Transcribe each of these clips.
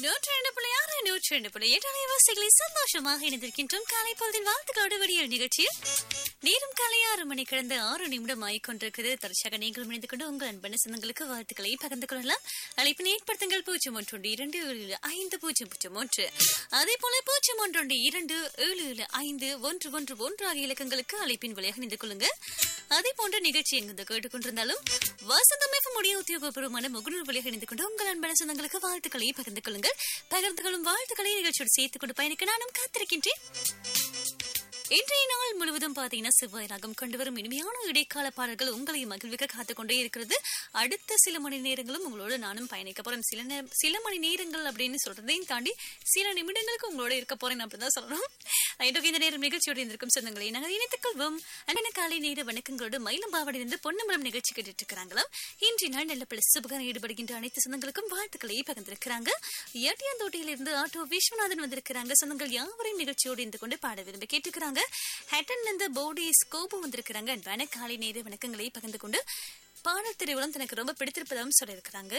நூற்றி ரெண்டு புள்ளி ஆறு நூற்றி ரெண்டு புள்ளி எட்டு அலைவாசிகளை சந்தோஷமாக இணைந்திருக்கின்றோம் காலை பொழுதின் வாழ்த்துக்களோடு வடியல் நிகழ்ச்சியில் நேரம் காலை ஆறு மணி கடந்த ஆறு நிமிடம் ஆகிக்கொண்டிருக்கிறது தொடர்ச்சியாக நீங்கள் இணைந்து கொண்டு உங்கள் அன்பான சொந்தங்களுக்கு வாழ்த்துக்களை பகிர்ந்து கொள்ளலாம் அழைப்பினை ஏற்படுத்துங்கள் பூஜ்ஜியம் ஒன்று இரண்டு ஏழு ஐந்து பூஜ்ஜியம் பூஜ்ஜியம் ஒன்று அதே போல பூஜ்ஜியம் ஒன்று இரண்டு ஏழு ஏழு ஐந்து ஒன்று ஒன்று ஒன்று ஆகிய இலக்கங்களுக்கு அழைப்பின் வழியாக இணைந்து கொள்ளுங்க அதே போன்ற நிகழ்ச்சி எங்கு கேட்டுக்கொண்டிருந்தாலும் வசந்தம் எஃப்எம் உடைய உத்தியோகபூர்வமான முகநூல் வழியாக இணைந்து கொண்டு உங்கள் அன்பான சொந்தங்களுக்கு வாழ்த்துக்களை பகிர்ந்து கொள்ளுங்கள் பகிர்ந்து கொள்ளும் வாழ்த்துக்களை நிகழ்ச்சியோடு சேர்த்துக் கொண்டு பயணிக்க நானும் காத்திருக்கின்றேன் இன்றைய நாள் முழுவதும் பாத்தீங்கன்னா செவ்வாய் ராகம் கொண்டு வரும் இனிமையான இடைக்கால பாடல்கள் உங்களை மகிழ்விக்க காத்துக் கொண்டே இருக்கிறது அடுத்த சில மணி நேரங்களும் உங்களோட நானும் பயணிக்க போறேன் சில நே- சில மணி நேரங்கள் அப்படின்னு சொல்றதையும் தாண்டி சில நிமிடங்களுக்கு உங்களோட இருக்க போறேன் அப்படிதான் சொல்லணும் ஐடோக்கு இந்த நேரம் நிகழ்ச்சியோடு இருந்திருக்கும் சொந்தங்களை நாங்கள் இணைத்துக் கொள்வோம் அண்ணன காலை நேர வணக்கங்களோடு மயிலம்பாவடியிலிருந்து பொன்னம்பலம் நிகழ்ச்சி கேட்டுட்டு இருக்கிறாங்களாம் இன்றைய நாள் நல்ல பல சுபகாரம் ஈடுபடுகின்ற அனைத்து சொந்தங்களுக்கும் வாழ்த்துக்களை பகிர்ந்திருக்கிறாங்க ஏட்டியாந்தோட்டையிலிருந்து ஆட்டோ விஸ்வநாதன் வந்திருக்கிறாங்க சொந்தங்கள் யாவரையும் நிகழ்ச்சியோடு இருந்து கொண்டு பாட விரும்பி கேட்டுக்கிறாங்க ஹேட்டன் இந்த போடி ஸ்கோபும் வந்திருக்கிறாங்க அன்பான காலை நேர வணக்கங்களை பகிர்ந்து கொண்டு பாடல் திருவிழம் தனக்கு ரொம்ப பிடித்திருப்பதாகவும் சொல்லியிருக்கிறாங்க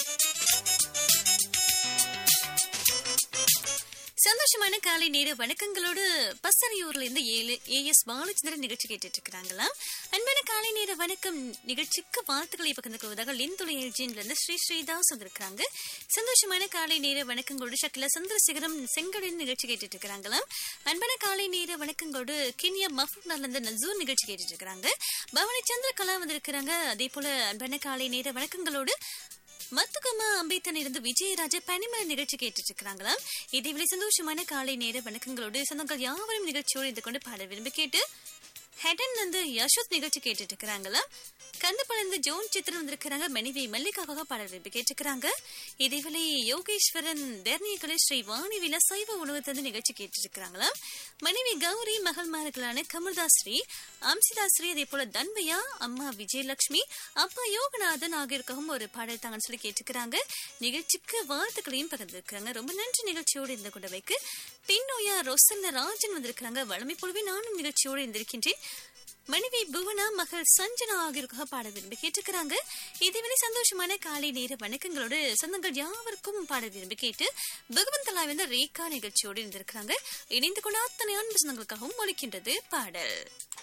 சந்தோஷமான காலை நேர வணக்கங்களோடு பசறையூர்ல இருந்து ஏழு ஏஎஸ் பாலச்சந்திரன் நிகழ்ச்சி கேட்டுட்டு இருக்கிறாங்களாம் அன்பான காலை நேர வணக்கம் நிகழ்ச்சிக்கு வாழ்த்துக்களை பகிர்ந்து கொள்வதாக லிந்துளை எல்ஜின்ல இருந்து ஸ்ரீ ஸ்ரீதாஸ் வந்திருக்கிறாங்க சந்தோஷமான காலை நேர வணக்கங்களோடு ஷக்கில சந்திரசேகரம் செங்கலின் நிகழ்ச்சி கேட்டுட்டு இருக்கிறாங்களாம் அன்பான காலை நேர வணக்கங்களோடு கினியா மஃபூர்ல இருந்து நசூர் நிகழ்ச்சி கேட்டுட்டு இருக்கிறாங்க பவானி சந்திரகலா வந்திருக்கிறாங்க அதே போல அன்பான காலை நேர வணக்கங்களோடு மத்துக்கம்மா அம்பேத்தன் இருந்து விஜயராஜ பனிமலை நிகழ்ச்சி கேட்டுட்டு இருக்கிறாங்களாம் இதேவேளை சந்தோஷமான காலை நேர வணக்கங்களோடு சொந்தங்கள் யாவரும் நிகழ்ச்சியோடு இருந்து கொண்டு பாட விரும்பி கேட்டு ஹெடன் வந்து யசோத் நிகழ்ச்சி கேட்டுட்டு இருக்கிறாங்களா கந்தப்பழந்து ஜோன் சித்திரம் வந்திருக்கிறாங்க மனைவி மல்லிகாவாக பாட விரும்பி கேட்டுக்கிறாங்க இதேவேளை யோகேஸ்வரன் தர்ணியகலை ஸ்ரீ வாணிவில சைவ உணவு தந்து நிகழ்ச்சி கேட்டுட்டு இருக்கிறாங்களா மனைவி கௌரி மகள்மார்களான கமல்தாஸ்ரீ அம்சிதாஸ்ரீ அதே போல தன்வையா அம்மா விஜயலட்சுமி அப்பா யோகநாதன் ஆகியோருக்காகவும் ஒரு பாடல் தாங்கன்னு சொல்லி கேட்டுக்கிறாங்க நிகழ்ச்சிக்கு வாழ்த்துக்களையும் பகிர்ந்திருக்கிறாங்க ரொம்ப நன்றி நிகழ்ச்சியோடு இருந்து கொண்டு வைக்கு பின்னோயா ரொசல்ல ராஜன் வந்திருக்கிறாங்க வளமை போலவே நானும் நிகழ்ச்சியோடு இருந்திருக்கின்றேன் மனைவி புவனா மகள் சஞ்சனா ஆகியோருக்காக பாட விரும்பி கேட்டுக்கிறாங்க இதேவேளை சந்தோஷமான காலை நேர வணக்கங்களோடு சொந்தங்கள் யாவருக்கும் பாட விரும்பி கேட்டு பகவந்தலா வந்து ரேகா நிகழ்ச்சியோடு இருந்திருக்கிறாங்க இணைந்து கொண்ட அத்தனை அன்பு சொந்தங்களுக்காகவும் ஒழிக்கின்றது பாடல்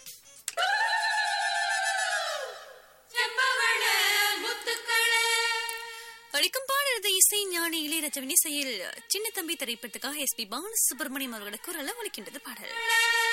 ஒழிக்கும் பாடுறது இசை ஞானி இளையராஜவின் இசையில் சின்ன தம்பி திரைப்படத்துக்காக எஸ் பி பாலசுப்ரமணியம் அவர்களோட குரல ஒழிக்கின்றது பாடல்